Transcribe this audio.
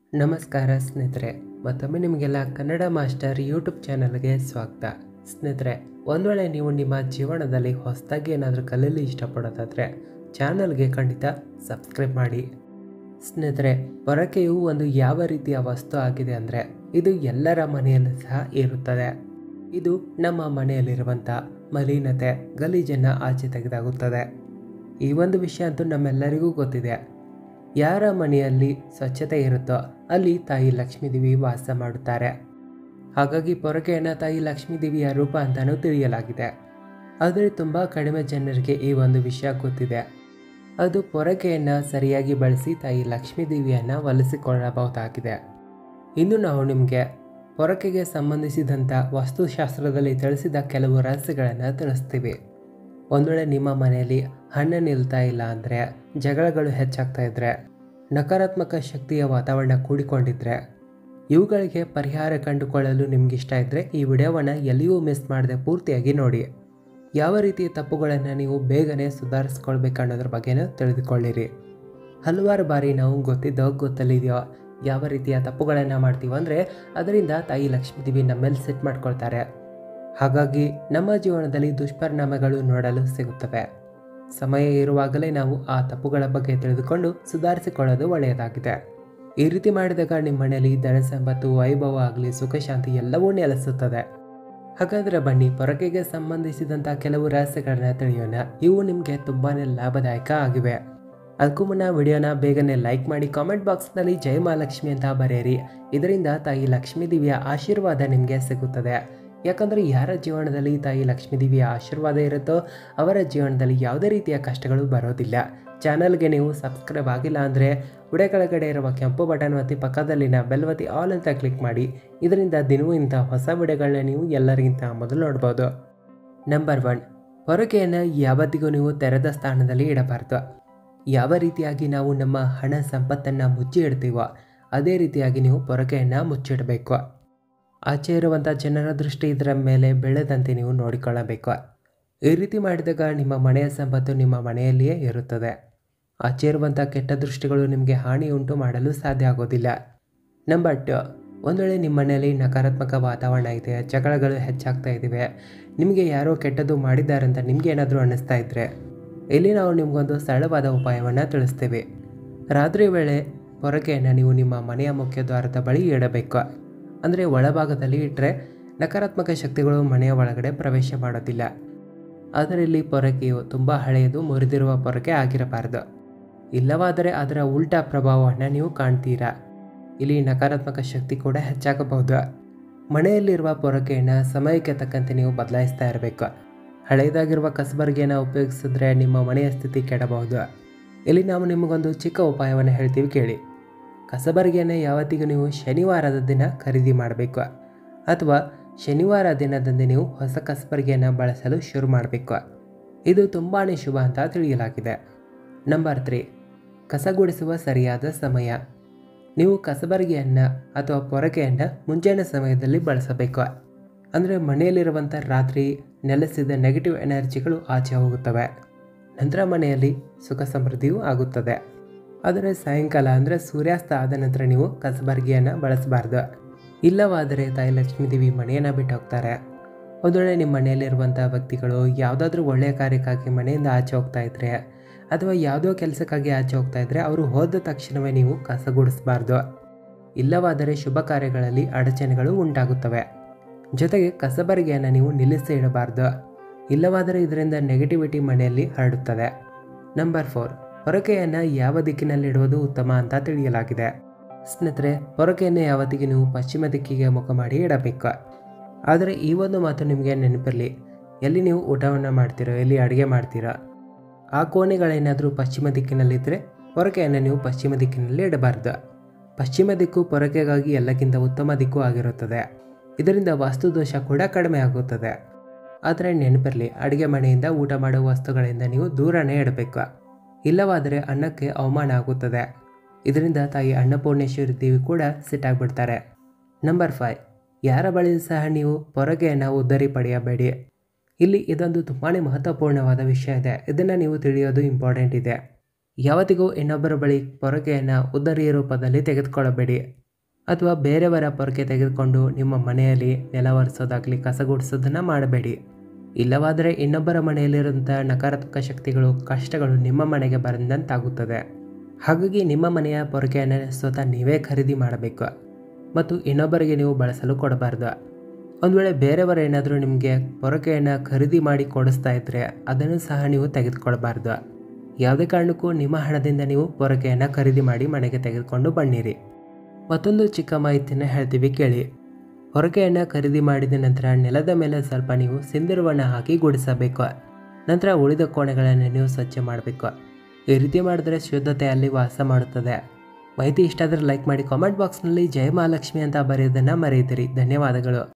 ನಮಸ್ಕಾರ ಸ್ನೇಹಿತರೆ ಮತ್ತೊಮ್ಮೆ ನಿಮಗೆಲ್ಲ ಕನ್ನಡ ಮಾಸ್ಟರ್ ಯೂಟ್ಯೂಬ್ ಚಾನಲ್ಗೆ ಸ್ವಾಗತ ಸ್ನೇಹಿತರೆ ಒಂದು ವೇಳೆ ನೀವು ನಿಮ್ಮ ಜೀವನದಲ್ಲಿ ಹೊಸದಾಗಿ ಏನಾದರೂ ಕಲಿಯಲು ಇಷ್ಟಪಡೋದಾದರೆ ಚಾನಲ್ಗೆ ಖಂಡಿತ ಸಬ್ಸ್ಕ್ರೈಬ್ ಮಾಡಿ ಸ್ನೇಹಿತರೆ ಪೊರಕೆಯು ಒಂದು ಯಾವ ರೀತಿಯ ವಸ್ತು ಆಗಿದೆ ಅಂದರೆ ಇದು ಎಲ್ಲರ ಮನೆಯಲ್ಲೂ ಸಹ ಇರುತ್ತದೆ ಇದು ನಮ್ಮ ಮನೆಯಲ್ಲಿರುವಂಥ ಮಲಿನತೆ ಗಲೀಜನ್ನು ಆಚೆ ತೆಗೆದಾಗುತ್ತದೆ ಈ ಒಂದು ವಿಷಯ ಅಂತೂ ನಮ್ಮೆಲ್ಲರಿಗೂ ಗೊತ್ತಿದೆ ಯಾರ ಮನೆಯಲ್ಲಿ ಸ್ವಚ್ಛತೆ ಇರುತ್ತೋ ಅಲ್ಲಿ ತಾಯಿ ಲಕ್ಷ್ಮೀದೇವಿ ವಾಸ ಮಾಡುತ್ತಾರೆ ಹಾಗಾಗಿ ಪೊರಕೆಯನ್ನು ತಾಯಿ ಲಕ್ಷ್ಮೀದೇವಿಯ ರೂಪ ಅಂತಲೂ ತಿಳಿಯಲಾಗಿದೆ ಆದರೆ ತುಂಬ ಕಡಿಮೆ ಜನರಿಗೆ ಈ ಒಂದು ವಿಷಯ ಗೊತ್ತಿದೆ ಅದು ಪೊರಕೆಯನ್ನು ಸರಿಯಾಗಿ ಬಳಸಿ ತಾಯಿ ಲಕ್ಷ್ಮೀದೇವಿಯನ್ನು ಒಲಿಸಿಕೊಳ್ಳಬಹುದಾಗಿದೆ ಇನ್ನು ನಾವು ನಿಮಗೆ ಪೊರಕೆಗೆ ಸಂಬಂಧಿಸಿದಂಥ ವಾಸ್ತುಶಾಸ್ತ್ರದಲ್ಲಿ ತಿಳಿಸಿದ ಕೆಲವು ರಹಸ್ಯಗಳನ್ನು ತಿಳಿಸ್ತೀವಿ ಒಂದು ವೇಳೆ ನಿಮ್ಮ ಮನೆಯಲ್ಲಿ ಹಣ್ಣು ನಿಲ್ತಾ ಇಲ್ಲ ಅಂದರೆ ಜಗಳಗಳು ಹೆಚ್ಚಾಗ್ತಾ ಇದ್ದರೆ ನಕಾರಾತ್ಮಕ ಶಕ್ತಿಯ ವಾತಾವರಣ ಕೂಡಿಕೊಂಡಿದ್ರೆ ಇವುಗಳಿಗೆ ಪರಿಹಾರ ಕಂಡುಕೊಳ್ಳಲು ನಿಮ್ಗೆ ಇಷ್ಟ ಇದ್ದರೆ ಈ ವಿಡಿಯೋವನ್ನು ಎಲ್ಲಿಯೂ ಮಿಸ್ ಮಾಡದೆ ಪೂರ್ತಿಯಾಗಿ ನೋಡಿ ಯಾವ ರೀತಿಯ ತಪ್ಪುಗಳನ್ನು ನೀವು ಬೇಗನೆ ಸುಧಾರಿಸ್ಕೊಳ್ಬೇಕು ಅನ್ನೋದ್ರ ಬಗ್ಗೆನೂ ತಿಳಿದುಕೊಳ್ಳಿರಿ ಹಲವಾರು ಬಾರಿ ನಾವು ಗೊತ್ತಿದ್ದೋ ಗೊತ್ತಲ್ಲಿದೆಯೋ ಯಾವ ರೀತಿಯ ತಪ್ಪುಗಳನ್ನು ಮಾಡ್ತೀವೋ ಅಂದರೆ ಅದರಿಂದ ತಾಯಿ ಲಕ್ಷ್ಮೀದೇವಿ ನಮ್ಮೇಲೆ ಸೆಟ್ ಮಾಡ್ಕೊಳ್ತಾರೆ ಹಾಗಾಗಿ ನಮ್ಮ ಜೀವನದಲ್ಲಿ ದುಷ್ಪರಿಣಾಮಗಳು ನೋಡಲು ಸಿಗುತ್ತವೆ ಸಮಯ ಇರುವಾಗಲೇ ನಾವು ಆ ತಪ್ಪುಗಳ ಬಗ್ಗೆ ತಿಳಿದುಕೊಂಡು ಸುಧಾರಿಸಿಕೊಳ್ಳೋದು ಒಳ್ಳೆಯದಾಗಿದೆ ಈ ರೀತಿ ಮಾಡಿದಾಗ ನಿಮ್ಮ ಮನೆಯಲ್ಲಿ ಧನ ಸಂಪತ್ತು ವೈಭವ ಆಗಲಿ ಸುಖ ಶಾಂತಿ ಎಲ್ಲವೂ ನೆಲೆಸುತ್ತದೆ ಹಾಗಾದರೆ ಬನ್ನಿ ಪೊರಕೆಗೆ ಸಂಬಂಧಿಸಿದಂಥ ಕೆಲವು ರಹಸ್ಯಗಳನ್ನ ತಿಳಿಯೋಣ ಇವು ನಿಮಗೆ ತುಂಬಾ ಲಾಭದಾಯಕ ಆಗಿವೆ ಅದಕ್ಕೂ ಮುನ್ನ ವಿಡಿಯೋನ ಬೇಗನೆ ಲೈಕ್ ಮಾಡಿ ಕಾಮೆಂಟ್ ಬಾಕ್ಸ್ನಲ್ಲಿ ಜೈ ಮಹಾಲಕ್ಷ್ಮಿ ಅಂತ ಬರೆಯಿರಿ ಇದರಿಂದ ತಾಯಿ ಲಕ್ಷ್ಮೀ ದೇವಿಯ ಆಶೀರ್ವಾದ ನಿಮಗೆ ಸಿಗುತ್ತದೆ ಯಾಕಂದರೆ ಯಾರ ಜೀವನದಲ್ಲಿ ತಾಯಿ ಲಕ್ಷ್ಮೀ ದೇವಿಯ ಆಶೀರ್ವಾದ ಇರುತ್ತೋ ಅವರ ಜೀವನದಲ್ಲಿ ಯಾವುದೇ ರೀತಿಯ ಕಷ್ಟಗಳು ಬರೋದಿಲ್ಲ ಚಾನಲ್ಗೆ ನೀವು ಸಬ್ಸ್ಕ್ರೈಬ್ ಆಗಿಲ್ಲ ಅಂದರೆ ವಿಡಿಯೋ ಕೆಳಗಡೆ ಇರುವ ಕೆಂಪು ಬಟನ್ ಒತ್ತಿ ಪಕ್ಕದಲ್ಲಿನ ಬೆಲ್ ಒತ್ತಿ ಆಲ್ ಅಂತ ಕ್ಲಿಕ್ ಮಾಡಿ ಇದರಿಂದ ದಿನವೂ ಇಂಥ ಹೊಸ ವಿಡಿಯೋಗಳನ್ನ ನೀವು ಎಲ್ಲರಿಗಿಂತ ಮೊದಲು ನೋಡ್ಬೋದು ನಂಬರ್ ಒನ್ ಹೊರಗೆಯನ್ನು ಯಾವತ್ತಿಗೂ ನೀವು ತೆರೆದ ಸ್ಥಾನದಲ್ಲಿ ಇಡಬಾರ್ದು ಯಾವ ರೀತಿಯಾಗಿ ನಾವು ನಮ್ಮ ಹಣ ಸಂಪತ್ತನ್ನು ಮುಚ್ಚಿ ಇಡ್ತೀವೋ ಅದೇ ರೀತಿಯಾಗಿ ನೀವು ಪೊರಕೆಯನ್ನು ಮುಚ್ಚಿಡಬೇಕು ಆಚೆ ಇರುವಂಥ ಜನರ ದೃಷ್ಟಿ ಇದರ ಮೇಲೆ ಬೆಳೆದಂತೆ ನೀವು ನೋಡಿಕೊಳ್ಳಬೇಕು ಈ ರೀತಿ ಮಾಡಿದಾಗ ನಿಮ್ಮ ಮನೆಯ ಸಂಪತ್ತು ನಿಮ್ಮ ಮನೆಯಲ್ಲಿಯೇ ಇರುತ್ತದೆ ಆಚೆ ಇರುವಂಥ ಕೆಟ್ಟ ದೃಷ್ಟಿಗಳು ನಿಮಗೆ ಹಾನಿ ಉಂಟು ಮಾಡಲು ಸಾಧ್ಯ ಆಗೋದಿಲ್ಲ ನಂಬರ್ ಟು ಒಂದು ವೇಳೆ ನಿಮ್ಮ ಮನೆಯಲ್ಲಿ ನಕಾರಾತ್ಮಕ ವಾತಾವರಣ ಇದೆ ಜಗಳಗಳು ಹೆಚ್ಚಾಗ್ತಾ ಇದ್ದಾವೆ ನಿಮಗೆ ಯಾರೋ ಕೆಟ್ಟದ್ದು ಮಾಡಿದ್ದಾರೆ ಅಂತ ನಿಮಗೆ ಏನಾದರೂ ಅನ್ನಿಸ್ತಾ ಇದ್ದರೆ ಇಲ್ಲಿ ನಾವು ನಿಮಗೊಂದು ಸರಳವಾದ ಉಪಾಯವನ್ನು ತಿಳಿಸ್ತೀವಿ ರಾತ್ರಿ ವೇಳೆ ಪೊರಕೆಯನ್ನು ನೀವು ನಿಮ್ಮ ಮನೆಯ ಮುಖ್ಯ ದ್ವಾರದ ಬಳಿ ಇಡಬೇಕು ಅಂದರೆ ಒಳಭಾಗದಲ್ಲಿ ಇಟ್ಟರೆ ನಕಾರಾತ್ಮಕ ಶಕ್ತಿಗಳು ಮನೆಯ ಒಳಗಡೆ ಪ್ರವೇಶ ಮಾಡೋದಿಲ್ಲ ಆದರೆ ಇಲ್ಲಿ ಪೊರಕೆಯು ತುಂಬ ಹಳೆಯದು ಮುರಿದಿರುವ ಪೊರಕೆ ಆಗಿರಬಾರದು ಇಲ್ಲವಾದರೆ ಅದರ ಉಲ್ಟಾ ಪ್ರಭಾವವನ್ನು ನೀವು ಕಾಣ್ತೀರಾ ಇಲ್ಲಿ ನಕಾರಾತ್ಮಕ ಶಕ್ತಿ ಕೂಡ ಹೆಚ್ಚಾಗಬಹುದು ಮನೆಯಲ್ಲಿರುವ ಪೊರಕೆಯನ್ನು ಸಮಯಕ್ಕೆ ತಕ್ಕಂತೆ ನೀವು ಬದಲಾಯಿಸ್ತಾ ಇರಬೇಕು ಹಳೆಯದಾಗಿರುವ ಕಸಬರಿಗೆಯನ್ನು ಉಪಯೋಗಿಸಿದ್ರೆ ನಿಮ್ಮ ಮನೆಯ ಸ್ಥಿತಿ ಕೆಡಬಹುದು ಇಲ್ಲಿ ನಾವು ನಿಮಗೊಂದು ಚಿಕ್ಕ ಉಪಾಯವನ್ನು ಹೇಳ್ತೀವಿ ಕೇಳಿ ಕಸಬರಿಗೆಯನ್ನು ಯಾವತ್ತಿಗೂ ನೀವು ಶನಿವಾರದ ದಿನ ಖರೀದಿ ಮಾಡಬೇಕು ಅಥವಾ ಶನಿವಾರ ದಿನದಂದು ನೀವು ಹೊಸ ಕಸಬರಿಗೆಯನ್ನು ಬಳಸಲು ಶುರು ಮಾಡಬೇಕು ಇದು ತುಂಬಾ ಶುಭ ಅಂತ ತಿಳಿಯಲಾಗಿದೆ ನಂಬರ್ ತ್ರೀ ಕಸಗುಡಿಸುವ ಸರಿಯಾದ ಸಮಯ ನೀವು ಕಸಬರಿಗೆಯನ್ನು ಅಥವಾ ಪೊರಕೆಯನ್ನು ಮುಂಜಾನೆ ಸಮಯದಲ್ಲಿ ಬಳಸಬೇಕು ಅಂದರೆ ಮನೆಯಲ್ಲಿರುವಂಥ ರಾತ್ರಿ ನೆಲೆಸಿದ ನೆಗೆಟಿವ್ ಎನರ್ಜಿಗಳು ಆಚೆ ಹೋಗುತ್ತವೆ ನಂತರ ಮನೆಯಲ್ಲಿ ಸುಖ ಸಮೃದ್ಧಿಯೂ ಆಗುತ್ತದೆ ಆದರೆ ಸಾಯಂಕಾಲ ಅಂದರೆ ಸೂರ್ಯಾಸ್ತ ಆದ ನಂತರ ನೀವು ಕಸಬರ್ಗಿಯನ್ನು ಬಳಸಬಾರ್ದು ಇಲ್ಲವಾದರೆ ತಾಯಿ ಲಕ್ಷ್ಮೀದೇವಿ ಮನೆಯನ್ನು ಬಿಟ್ಟು ಹೋಗ್ತಾರೆ ಒಂದು ವೇಳೆ ನಿಮ್ಮ ಮನೆಯಲ್ಲಿರುವಂಥ ವ್ಯಕ್ತಿಗಳು ಯಾವುದಾದ್ರೂ ಒಳ್ಳೆಯ ಕಾರ್ಯಕ್ಕಾಗಿ ಮನೆಯಿಂದ ಆಚೆ ಹೋಗ್ತಾ ಇದ್ರೆ ಅಥವಾ ಯಾವುದೋ ಕೆಲಸಕ್ಕಾಗಿ ಆಚೆ ಹೋಗ್ತಾ ಇದ್ರೆ ಅವರು ಹೋದ ತಕ್ಷಣವೇ ನೀವು ಕಸಗುಡಿಸಬಾರ್ದು ಇಲ್ಲವಾದರೆ ಶುಭ ಕಾರ್ಯಗಳಲ್ಲಿ ಅಡಚಣೆಗಳು ಉಂಟಾಗುತ್ತವೆ ಜೊತೆಗೆ ಕಸಬರಿಗೆಯನ್ನು ನೀವು ನಿಲ್ಲಿಸಿ ಇಡಬಾರ್ದು ಇಲ್ಲವಾದರೆ ಇದರಿಂದ ನೆಗೆಟಿವಿಟಿ ಮನೆಯಲ್ಲಿ ಹರಡುತ್ತದೆ ನಂಬರ್ ಫೋರ್ ಹೊರಕೆಯನ್ನು ಯಾವ ದಿಕ್ಕಿನಲ್ಲಿಡುವುದು ಉತ್ತಮ ಅಂತ ತಿಳಿಯಲಾಗಿದೆ ಸ್ನೇಹಿತರೆ ಹೊರಕೆಯನ್ನು ಯಾವತ್ತಿಗೆ ನೀವು ಪಶ್ಚಿಮ ದಿಕ್ಕಿಗೆ ಮುಖ ಮಾಡಿ ಇಡಬೇಕು ಆದರೆ ಈ ಒಂದು ಮಾತು ನಿಮಗೆ ನೆನಪಿರಲಿ ಎಲ್ಲಿ ನೀವು ಊಟವನ್ನು ಮಾಡ್ತೀರೋ ಎಲ್ಲಿ ಅಡುಗೆ ಮಾಡ್ತೀರೋ ಆ ಕೋಣೆಗಳೇನಾದರೂ ಪಶ್ಚಿಮ ದಿಕ್ಕಿನಲ್ಲಿದ್ದರೆ ಪೊರಕೆಯನ್ನು ನೀವು ಪಶ್ಚಿಮ ದಿಕ್ಕಿನಲ್ಲಿ ಇಡಬಾರ್ದು ಪಶ್ಚಿಮ ದಿಕ್ಕು ಪೊರಕೆಗಾಗಿ ಎಲ್ಲಕ್ಕಿಂತ ಉತ್ತಮ ದಿಕ್ಕು ಆಗಿರುತ್ತದೆ ಇದರಿಂದ ವಾಸ್ತುದೋಷ ಕೂಡ ಕಡಿಮೆ ಆಗುತ್ತದೆ ಆದರೆ ನೆನಪಿರಲಿ ಅಡುಗೆ ಮನೆಯಿಂದ ಊಟ ಮಾಡುವ ವಸ್ತುಗಳಿಂದ ನೀವು ದೂರನೇ ಇಡಬೇಕು ಇಲ್ಲವಾದರೆ ಅನ್ನಕ್ಕೆ ಅವಮಾನ ಆಗುತ್ತದೆ ಇದರಿಂದ ತಾಯಿ ಅನ್ನಪೂರ್ಣೇಶ್ವರಿ ದೇವಿ ಕೂಡ ಸಿಟ್ಟಾಗ್ಬಿಡ್ತಾರೆ ನಂಬರ್ ಫೈವ್ ಯಾರ ಬಳಿ ಸಹ ನೀವು ಪೊರಕೆಯನ್ನು ಉದ್ದರಿ ಪಡೆಯಬೇಡಿ ಇಲ್ಲಿ ಇದೊಂದು ತುಂಬಾ ಮಹತ್ವಪೂರ್ಣವಾದ ವಿಷಯ ಇದೆ ಇದನ್ನು ನೀವು ತಿಳಿಯೋದು ಇಂಪಾರ್ಟೆಂಟ್ ಇದೆ ಯಾವತ್ತಿಗೂ ಇನ್ನೊಬ್ಬರ ಬಳಿ ಪೊರಕೆಯನ್ನು ಉದರಿಯ ರೂಪದಲ್ಲಿ ತೆಗೆದುಕೊಳ್ಳಬೇಡಿ ಅಥವಾ ಬೇರೆಯವರ ಪೊರಕೆ ತೆಗೆದುಕೊಂಡು ನಿಮ್ಮ ಮನೆಯಲ್ಲಿ ನೆಲ ಒರೆಸೋದಾಗಲಿ ಕಸ ಗುಡಿಸೋದನ್ನು ಮಾಡಬೇಡಿ ಇಲ್ಲವಾದರೆ ಇನ್ನೊಬ್ಬರ ಮನೆಯಲ್ಲಿರುವಂಥ ನಕಾರಾತ್ಮಕ ಶಕ್ತಿಗಳು ಕಷ್ಟಗಳು ನಿಮ್ಮ ಮನೆಗೆ ಬಂದಂತಾಗುತ್ತದೆ ಹಾಗಾಗಿ ನಿಮ್ಮ ಮನೆಯ ಪೊರಕೆಯನ್ನು ಸ್ವತಃ ನೀವೇ ಖರೀದಿ ಮಾಡಬೇಕು ಮತ್ತು ಇನ್ನೊಬ್ಬರಿಗೆ ನೀವು ಬಳಸಲು ಕೊಡಬಾರ್ದು ಒಂದು ವೇಳೆ ಬೇರೆಯವರು ಏನಾದರೂ ನಿಮಗೆ ಪೊರಕೆಯನ್ನು ಖರೀದಿ ಮಾಡಿ ಕೊಡಿಸ್ತಾ ಇದ್ದರೆ ಅದನ್ನು ಸಹ ನೀವು ತೆಗೆದುಕೊಳ್ಬಾರ್ದು ಯಾವುದೇ ಕಾರಣಕ್ಕೂ ನಿಮ್ಮ ಹಣದಿಂದ ನೀವು ಪೊರಕೆಯನ್ನು ಖರೀದಿ ಮಾಡಿ ಮನೆಗೆ ತೆಗೆದುಕೊಂಡು ಬನ್ನಿರಿ ಮತ್ತೊಂದು ಚಿಕ್ಕ ಮಾಹಿತಿಯನ್ನು ಹೇಳ್ತೀವಿ ಕೇಳಿ ಹೊರಕೆಯನ್ನು ಖರೀದಿ ಮಾಡಿದ ನಂತರ ನೆಲದ ಮೇಲೆ ಸ್ವಲ್ಪ ನೀವು ಸಿಂಧೂರವನ್ನು ಹಾಕಿ ಗುಡಿಸಬೇಕು ನಂತರ ಉಳಿದ ಕೋಣೆಗಳನ್ನು ನೀವು ಸ್ವಚ್ಛ ಮಾಡಬೇಕು ಈ ರೀತಿ ಮಾಡಿದ್ರೆ ಶುದ್ಧತೆ ಅಲ್ಲಿ ವಾಸ ಮಾಡುತ್ತದೆ ಮಾಹಿತಿ ಇಷ್ಟ ಆದರೆ ಲೈಕ್ ಮಾಡಿ ಕಾಮೆಂಟ್ ಬಾಕ್ಸ್ನಲ್ಲಿ ಜಯ ಮಹಾಲಕ್ಷ್ಮಿ ಅಂತ ಬರೆಯೋದನ್ನು ಮರೆಯುತ್ತೀರಿ ಧನ್ಯವಾದಗಳು